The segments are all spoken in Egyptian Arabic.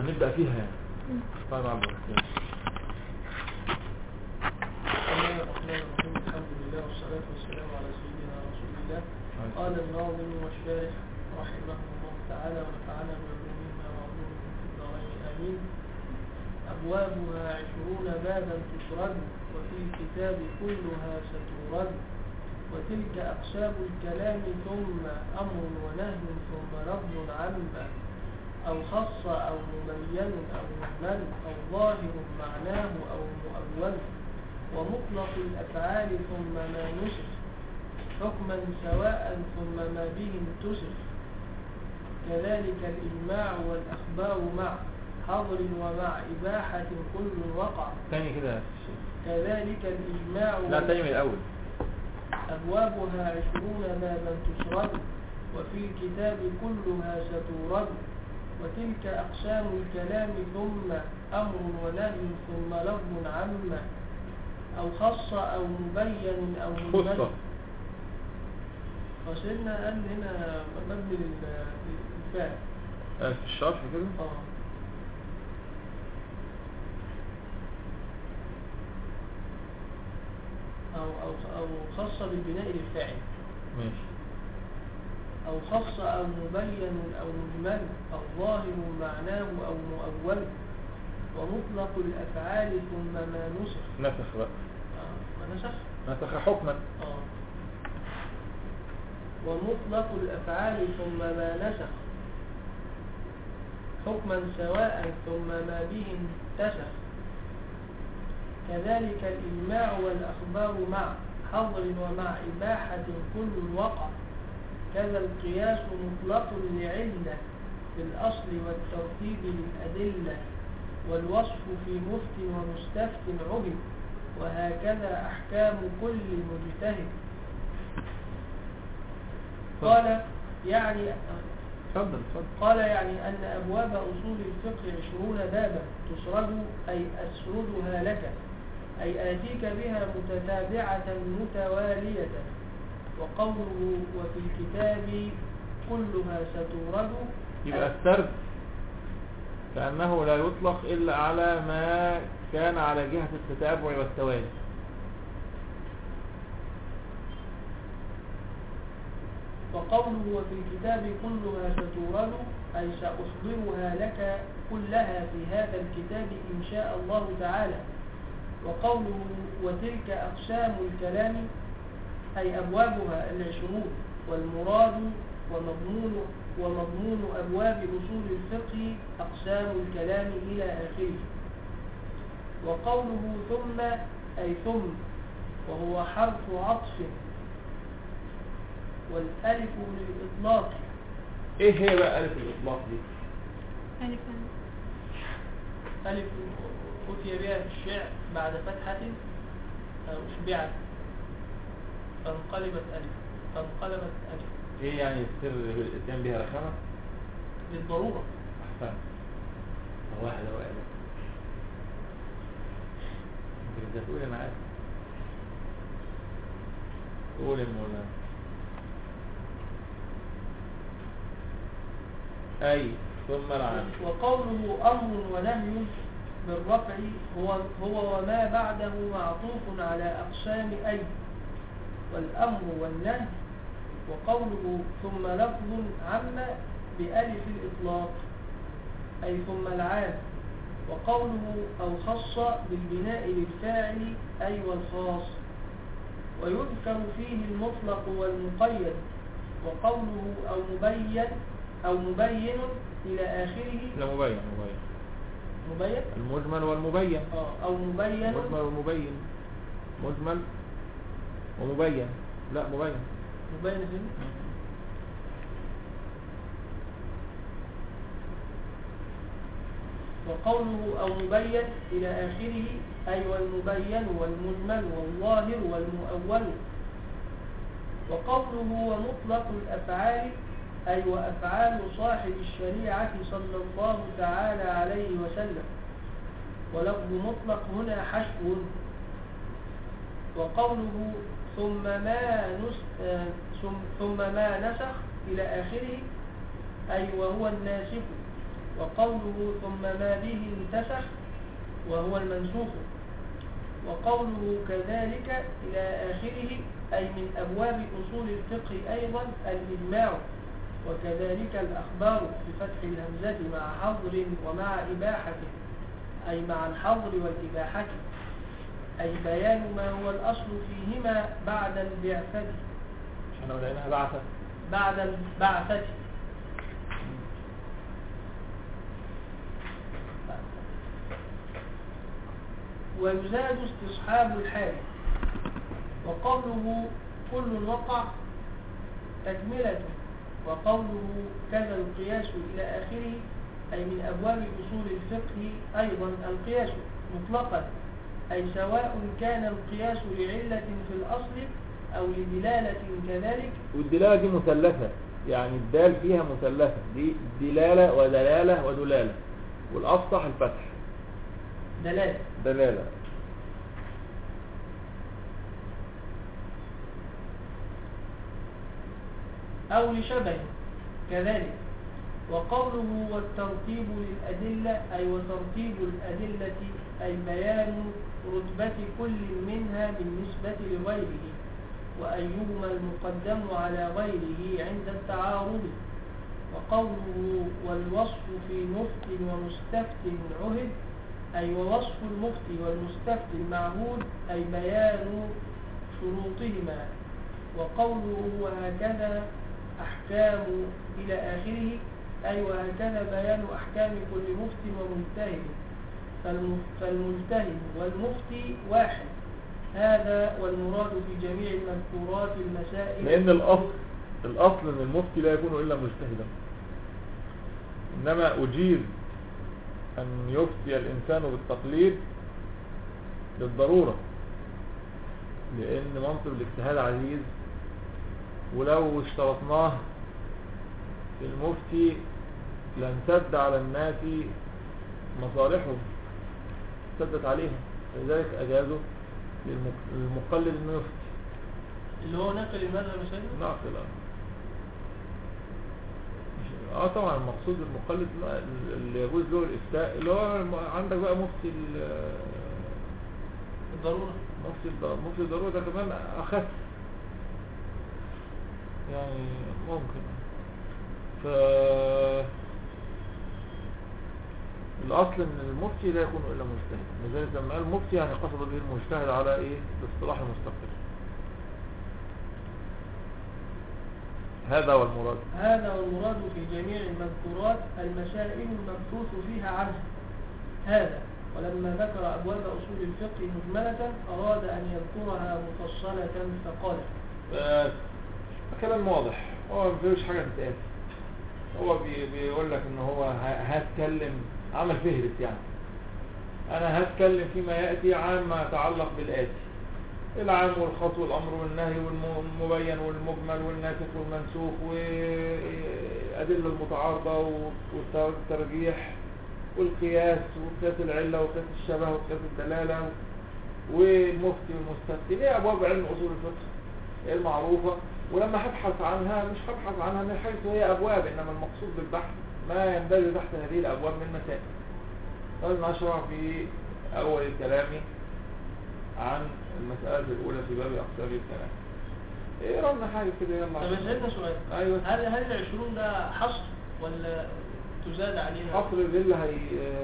هنبدأ فيها يعني طيب عبد الرحمن بسم الله الرحمن الرحيم الحمد لله والصلاة والسلام على سيدنا رسول الله قال الناظم والشارح رحمه الله تعالى ونفعنا بعلومهما وعلومهم في الدارين آمين أبوابها عشرون بابا تسرد وفي الكتاب كلها ستورد وتلك أقسام الكلام ثم أمر ونهي ثم لفظ عما أو خص أو مبين أو مهمل أو ظاهر معناه أو مؤول ومطلق الأفعال ثم ما نسخ حكما سواء ثم ما به انتسخ كذلك الإجماع والأخبار مع حظر ومع إباحة كل وقع تاني كده يا شيخ. كذلك الإجماع لا تاني من الأول أبوابها عشرون بابا تسرد وفي الكتاب كلها ستورد وتلك أقسام الكلام ثم أمر ونهي ثم لفظ عما أو خص أو مبين أو خصة مجمل وسيدنا قال هنا مبني لل- للفعل آه، في الشرح كده اه أو أو أو خص بالبناء للفاعل ماشي أو خص أو مبين أو مجمل أو ظاهر معناه أو مؤول ومطلق الأفعال ثم ما نسخ نسخ بقى آه، ما نسخ نسخ حكما آه. ومطلق الأفعال ثم ما نسخ حكما سواء ثم ما به انتسخ كذلك الإجماع والأخبار مع حظر ومع إباحة كل وقع كذا القياس مطلق لعلة بالأصل والترتيب للأدلة والوصف في مفت ومستفت عبد وهكذا أحكام كل مجتهد قال يعني اتفضل اتفضل قال يعني أن أبواب أصول الفقه عشرون بابا تسرد أي أسردها لك أي آتيك بها متتابعة متوالية وقوله وفي الكتاب كلها ستورد يبقى السرد كأنه لا يطلق إلا على ما كان على جهة التتابع والتوالي وقوله وفي الكتاب كلها ستورد أي سأحضرها لك كلها في هذا الكتاب إن شاء الله تعالى وقوله وتلك أقسام الكلام أي أبوابها العشرون والمراد ومضمون ومضمون أبواب أصول الفقه أقسام الكلام إلى آخره وقوله ثم أي ثم وهو حرف عطف والألف للإطلاق ايه هي بقى ألف الإطلاق دي ألفا ألف أتي بها في الشعر بعد فتحة أو أشبعت فانقلبت ألف فانقلبت ألف ايه يعني السر بالإتيان بها رخامة للضرورة أحسن واحد واحد انت تقول انا عارف قول يا مولانا اي ثم العام وقوله أمر ونهي بالرفع هو, هو وما بعده معطوف على أقسام أي والأمر والنهي وقوله ثم لفظ عم بألف الإطلاق أي ثم العام وقوله أو خص بالبناء للفاعل أي والخاص ويذكر فيه المطلق والمقيد وقوله أو مبين أو مبين إلى آخره لا مبين مبين مبين المجمل والمبين آه، أو مبين مجمل والمبين مجمل ومبين لا مبين مبين فين؟ وقوله أو مبين إلى آخره أي والمبين والمجمل والظاهر والمؤول وقوله ومطلق الأفعال أي وأفعال صاحب الشريعة صلى الله تعالى عليه وسلم ولفظ مطلق هنا حشو وقوله ثم ما نس آه، ثم- ثم ما نسخ إلى آخره أي وهو الناسخ وقوله ثم ما به انتسخ وهو المنسوخ وقوله كذلك إلى آخره أي من أبواب أصول الفقه أيضا الإجماع وكذلك الأخبار بفتح الهمزة مع حظر ومع إباحة أي مع الحظر والإباحة أي بيان ما هو الأصل فيهما بعد البعثة احنا لقيناها بعثة بعد البعثة ويزاد استصحاب الحال وقوله كل وقع تكملة وقوله كذا القياس إلى آخره أي من أبواب أصول الفقه أيضا القياس مطلقا أي سواء كان القياس لعلة في الأصل أو لدلالة كذلك والدلالة دي مثلثة يعني الدال فيها مثلثة دي دلالة ودلالة ودلالة والأفصح الفتح دلالة دلالة أو لشبه كذلك وقوله والترتيب للأدلة أي وترتيب الأدلة أي بيان رتبة كل منها بالنسبة لغيره وأيهما المقدم على غيره عند التعارض وقوله والوصف في مفت ومستفت عهد أي ووصف المفتي والمستفتي المعهود أي بيان شروطهما وقوله وهكذا أحكام إلى آخره أي وهكذا بيان أحكام كل مفتي ومجتهد فالمف- فالمجتهد والمفتي واحد هذا والمراد في جميع المذكورات المسائل لأن الأصل الأصل أن المفتي لا يكون إلا مجتهدا إنما أجيز أن يفتي الإنسان بالتقليد للضرورة لأن منصب الاجتهاد عزيز ولو اشترطناه في المفتي لانسد على الناس مصالحهم سدت عليهم فلذلك أجازوا للمق- للمقلد أنه يفتي اللي هو نقل المذهب يا سيدنا نعقل اه مش- اه طبعا المقصود المقلد ما- اللي يجوز له الافتاء اللي هو الم- عندك بقى مفتي ال- الضرورة مفتي الض- مفتي الضرورة ده كمان اخف يعني ممكن ف الاصل ان المفتي لا يكون الا مجتهد لذلك لما قال مفتي يعني قصد به المجتهد على ايه الاصطلاح المستقل هذا هو المراد هذا والمراد في جميع المذكورات المسائل المبثوث فيها عنه هذا ولما ذكر أبواب أصول الفقه مجملة أراد أن يذكرها مفصلة فقال بس كلام واضح هو ما فيهوش حاجة تتقال هو بي بيقول لك ان هو ه- هتكلم عمل فهرس يعني انا هتكلم فيما يأتي عن ما يتعلق بالآتي العام والخاص والامر والنهي والمبين والمجمل والناسخ والمنسوخ وأدلة المتعارضة والترجيح والقياس وقياس العلة وقياس الشبه وقياس الدلالة والمفتي والمستفتي ليه أبواب علم أصول الفقه المعروفة ولما هبحث عنها مش هبحث عنها من حيث هي أبواب إنما المقصود بالبحث ما يندرج تحت هذه الأبواب من مسائل فلنشرع في أول الكلام عن المسألة الأولى في باب أقسام الكلام إيه رأينا حاجة كده يلا طب عشان- سيدنا سؤال أيوة هل هل العشرون ده حصر ولا تزاد عليها؟ حصر اللي هي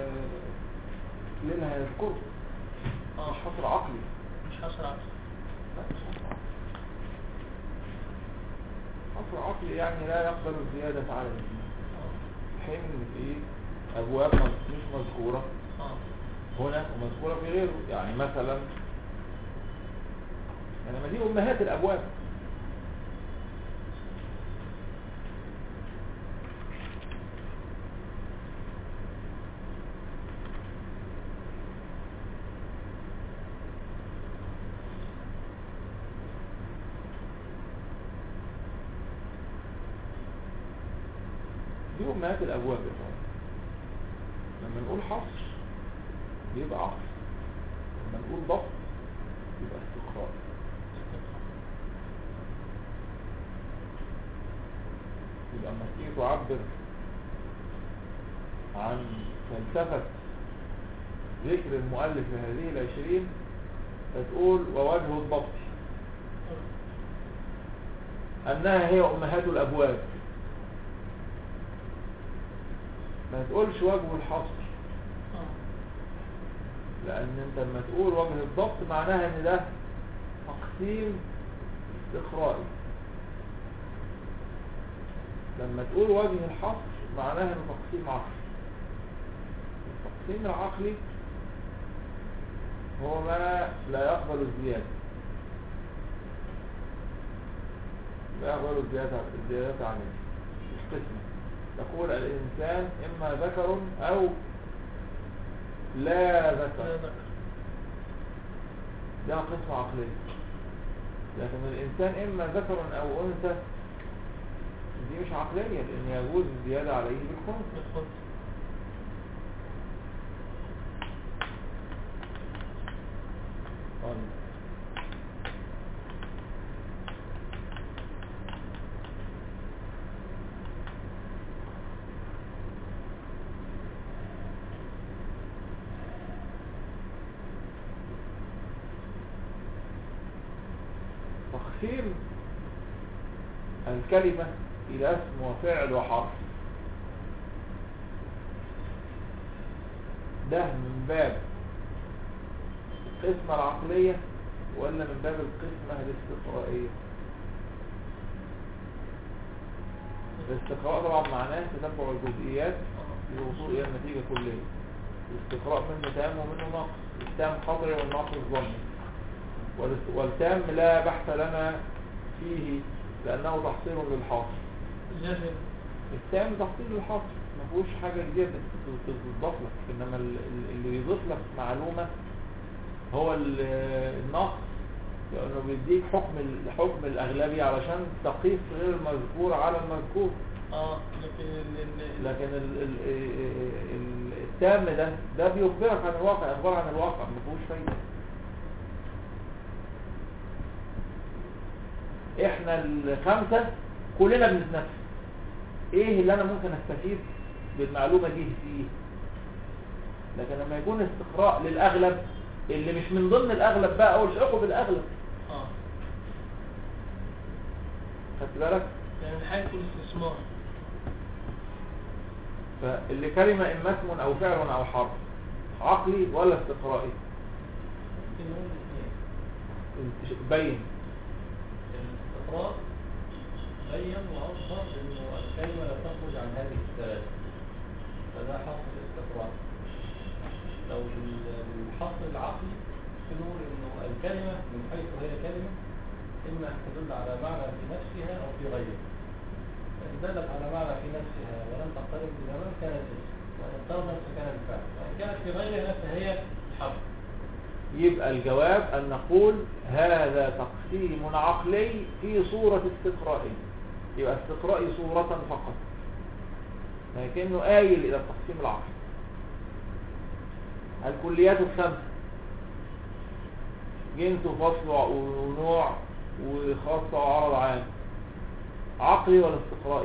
اللي هيذكره آه. مش حصر عقلي مش حصر عقل لا مش حصر عقلي حصر عقلي يعني لا يقبل الزيادة على الاثنين آه. حين إن في أبواب مز- مش مذكورة آه. هنا ومذكورة في غيره يعني مثلا يعني ما دي أمهات الأبواب دي أمهات الأبواب يا اخوان. لما نقول حصر بيبقى عقل لما نقول ضبط يبقى استقرار يبقى لما تيجي تعبر عن فلسفة ذكر المؤلف لهذه العشرين فتقول ووجه الضبط أنها هي أمهات الأبواب ما تقولش وجه الحصر اه لأن أنت لما تقول وجه الضبط معناها أن ده تقسيم استقرائي لما تقول وجه الحصر معناها أنه تقسيم عقلي التقسيم العقلي هو ما لا يقبل الزيادة لا يقبل الزيادة الزيادة عليه القسمة تقول الإنسان إما ذكر أو لا لا ذكر ذكر ده قسمة عقلية لكن الإنسان إما ذكر أو أنثى دي مش عقلية لأن يجوز الزيادة عليه بالخنث بالخبز طيب تقسيم الكلمة إلى اسم وفعل وحرف ده من باب القسمة العقلية ولا من باب القسمة الاستقرائية الاستقراء طبعا معناه تتبع الجزئيات اه للوصول إلى النتيجة كلية الاستقراء منه تام ومنه نقص التام خطري والنقص ظني والاست- والتام لا بحث لنا فيه لأنه تحصيل للحاصل جهل التام تحصيل للحاصل ما فيهوش حاجة جديدة بت- بتضاف لك إنما ال- ال- اللي يضيف لك معلومة هو ال- النقص لأنه بيديك حكم ال- حكم الأغلبي علشان تقيس غير المذكور على المذكور اه لكن ال- ال- لكن ال ال ال التام ده ده بيخبرك عن الواقع اخبار عن الواقع ما فيهوش فايده احنا الخمسه كلنا بنتنفس ايه اللي انا ممكن استفيد بالمعلومه دي فيه لكن لما يكون استقراء للاغلب اللي مش من ضمن الاغلب بقى اقول شقه بالاغلب اه خدت بالك يعني من حيث الاستثمار فاللي كلمه اما اسم او فعل او حرف عقلي ولا استقرائي ممكن نقول الاثنين بين الاستقراء بين واظهر انه الكلمه لا تخرج عن هذه الثلاثه فده حصر الاستقراء لو ال- الحصر العقلي نقول انه الكلمه من حيث هي كلمه اما ان تدل على معنى في نفسها او في غيرها فان دلت على معنى في نفسها ولم تقترب بزمان كانت اسم وان اقتربت فكانت فعل وان كانت في غيرها فهي حرف يبقى الجواب أن نقول هذا تقسيم عقلي في صورة استقرائي يبقى استقرائي صورة فقط لكنه آيل إلى التقسيم العقلي الكليات الخمسة جنس وفصل ونوع وخاصة وعرض عام عقلي ولا استقرائي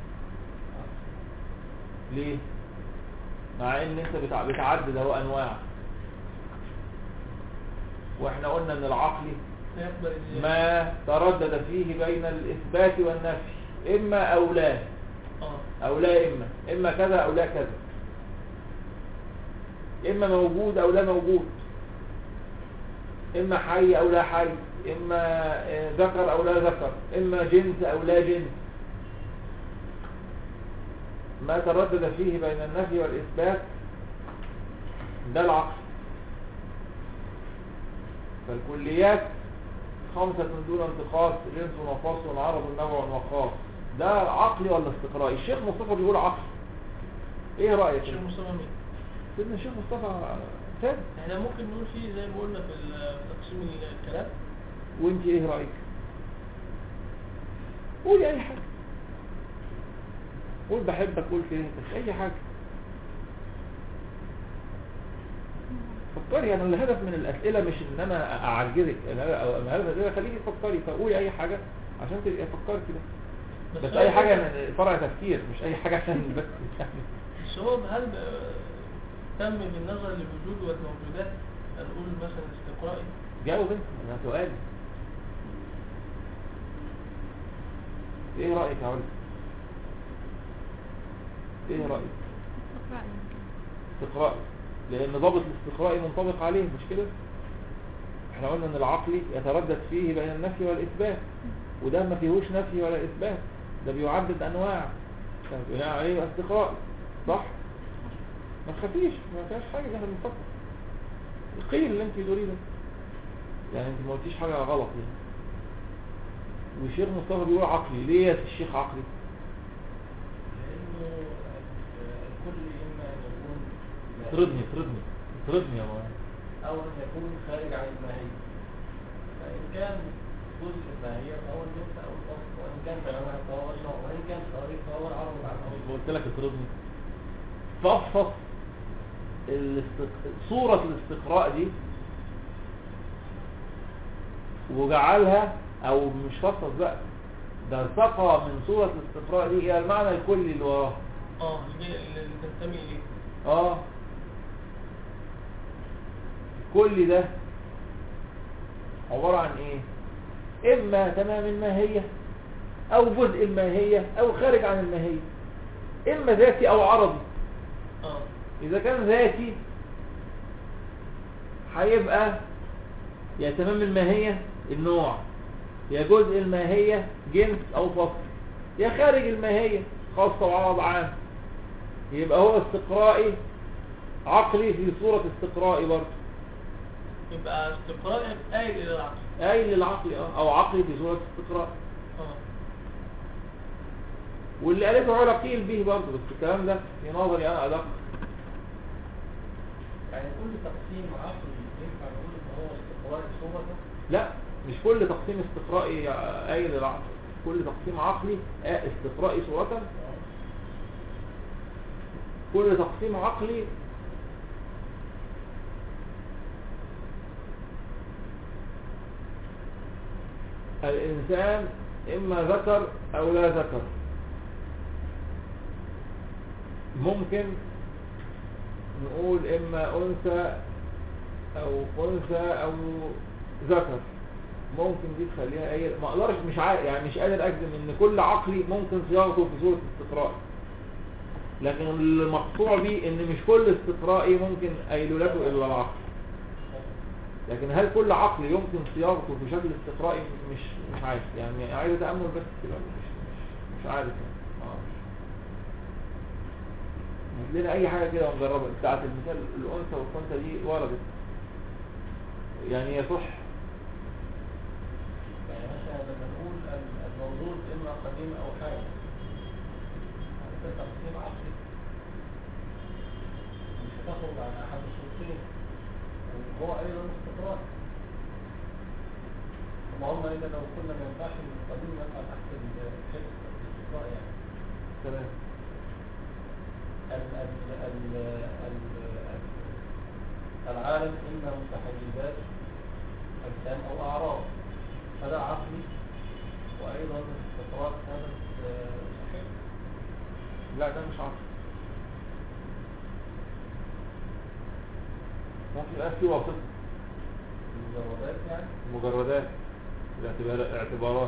ليه مع ان انت بتع- بتعدد اهو انواع واحنا قلنا ان العقلي لا يقبل الزيادة ما تردد فيه بين الاثبات والنفي اما او لا اه او لا اما اما كذا او لا كذا اما موجود او لا موجود اما حي او لا حي اما آه، ذكر او لا ذكر اما جنس او لا جنس ما تردد فيه بين النفي والاثبات ده العقل فالكليات خمسة دون انتقاص جنس وفصل عرض نوع وخاص ده عقلي ولا استقرائي الشيخ مصطفى بيقول عقلي ايه رأيك الشيخ مصطفى مين سيدنا الشيخ مصطفى ثابت احنا ممكن نقول فيه زي ما قلنا في ال- في تقسيم الكلام وانت ايه رأيك قولي اي حاجة قول بحبك قول كرهتك اي حاجة فكري يعني الهدف من الاسئلة مش ان انا اعجزك الهدف الهدف من الاسئلة خليكي تفكري فقولي اي حاجة عشان تبقي فكرتي بس بس هو اي حاجة كده- يعني فرع تفكير مش اي حاجة عشان بس يعني بس هو هل تم بالنظر للوجود والموجودات هنقول مثلا استقرائي جاوب انت انا سؤالي ايه رأيك يا علي ايه رأيك استقراء يمكن استقرائي لان ضابط الاستقرائي منطبق عليه مش كده احنا قلنا ان العقلي يتردد فيه بين النفي والاثبات وده ما فيهوش نفي ولا اثبات ده بيعدد انواع بناء عليه استقرائي صح ما تخافيش ما فيهاش حاجه احنا بنفكر القيل اللي انت بتقوليه ده يعني انت ما قلتيش حاجه غلط يعني والشيخ مصطفى بيقول عقلي ليه يا الشيخ عقلي لأنه الكل إما أن يكون اطردني اطردني اطردني يا مولانا أو أن يكون خارج عن الماهية فإن كان جزء الماهية فهو الجزء أو الأصل وإن كان بينهما فهو النوع وإن كان خارج فهو العرض عن الأصل قلت لك اطردني فافصل الاستق... صورة الاستقراء دي وجعلها او مش فصل بقى ده ارتقى من صورة الاستقراء دي الى المعنى الكلي اللي وراه اه اللي هي- اللي تنتمي اليه اه كل ده عبارة عن ايه اما تمام الماهية او جزء الماهية او خارج عن الماهية اما ذاتي او عرضي اه اذا كان ذاتي هيبقى يا تمام الماهية النوع يا جزء الماهية جنس او فصل يا خارج الماهية خاصة وعرض عام يبقى هو استقرائي عقلي في صورة استقرائي برضه يبقى استقرائي آية إلى العقل قايل للعقل اه او عقلي في صورة استقراء اه واللي قالته علا قيل به برضه بس الكلام ده في نظري انا ادق يعني كل تقسيم عقلي ينفع نقول إن هو استقرائي صورة لا مش كل تقسيم استقرائي قايل للعقل كل تقسيم عقلي آه، استقرائي صورة كل تقسيم عقلي الإنسان إما ذكر أو لا ذكر ممكن نقول إما أنثى أو أنثى أو ذكر ممكن دي تخليها أي ما أقدرش مش عارف يعني مش قادر أجزم إن كل عقلي ممكن صياغته في صورة استقراء لكن المقطوع بيه إن مش كل استقرائي ممكن أيلولته إلا العقل لكن هل كل عقل يمكن صياغته في شكل استقرائي مش مش عارف يعني عايز تأمل بس كده مش مش, مش عارف يعني ما أعرفش. هات لنا اي حاجة كده ونجربها بتاعت المثال الانثى والخنثى دي وردت يعني يصح يعني مثلا لما نقول ال- الموجود إما قديم أو حادث هذا تقسيم عقلي مش هتخرج عن أحد الصورتين وهو أيضا استقرار اللهم إلا لو كنا ما ينفعش من القديم نقع تحت الحفظ الاستقراء يعني تمام ال ال ال ال العالم إما متحيزات أجسام أو أعراض هذا عقلي وأيضا استقرار هذا آه، صحيح لا ده مش عارف ممكن يبقى في واسطة المجردات يعني مجردات الاعتبار- اعتبارات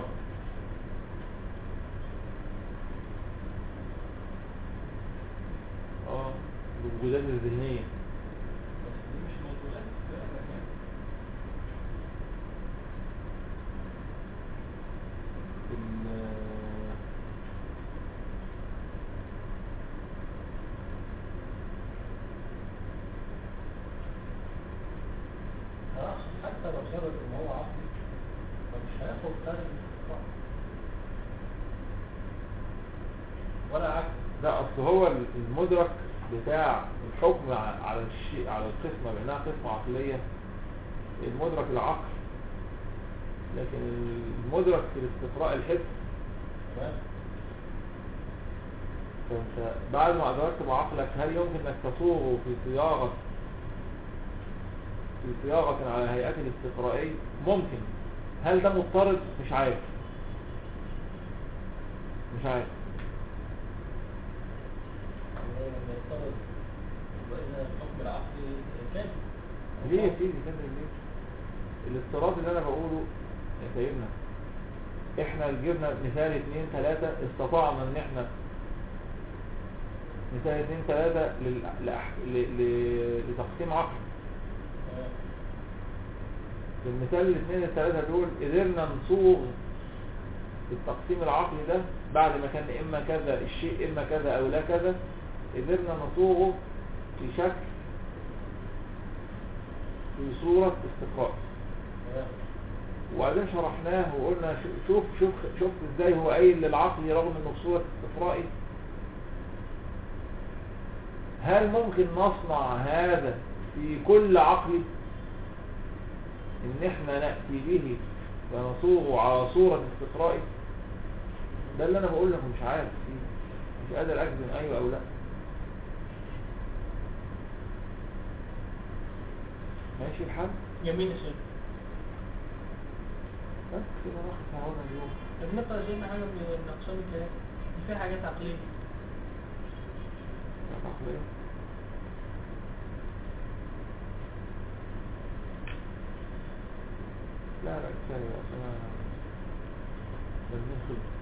اه الوجودات الذهنية بس دي مش موجودات فعلا يعني ال- أنا أقصد حتى لو ثبت إن هو عقلي فمش هياخد خارج الاستقراء ولا عكس لا اصل هو المدرك بتاع الحكم ع- على الشيء على القسمة بانها قسمة عقلية المدرك العقل لكن المدرك في الاستقراء الحس تمام فانت بعد ما ادركت بعقلك هل يمكن انك تصوغه في صياغة في صياغة على هيئته الاستقرائية ممكن هل ده مضطرد مش عارف مش عارف هو لما يفترض بين الحكم العقلي كامل ليه يا سيدي كده ليه الافتراض اللي انا بقوله يا سيدنا احنا جبنا مثال اتنين تلاتة استطعنا ان احنا مثال اتنين تلاتة لل... لأح... ل... ل... لتقسيم عقلي آه. في المثال الاثنين الثلاثة دول قدرنا نصوغ التقسيم العقلي ده بعد ما كان إما كذا الشيء إما كذا أو لا كذا قدرنا نصوغه في شكل في صورة استقراء آه. وبعدين شرحناه وقلنا ش- شوف شوف شوف ازاي هو قايل للعقل رغم انه في صورة استقرائي هل ممكن نصنع هذا في كل عقل ان احنا نأتي به ونصوغه على صورة استقرائي ده اللي انا بقول لكم مش عارف فيه مش قادر اجزم ايوه او لا ماشي الحال جميل يا شيخ بس كده راح تعاونا اليوم بنقرا شيء حاجه من من اقسام الكلام في حاجات عقليه عقلية. لا لا كفاية أصل أنا بنزل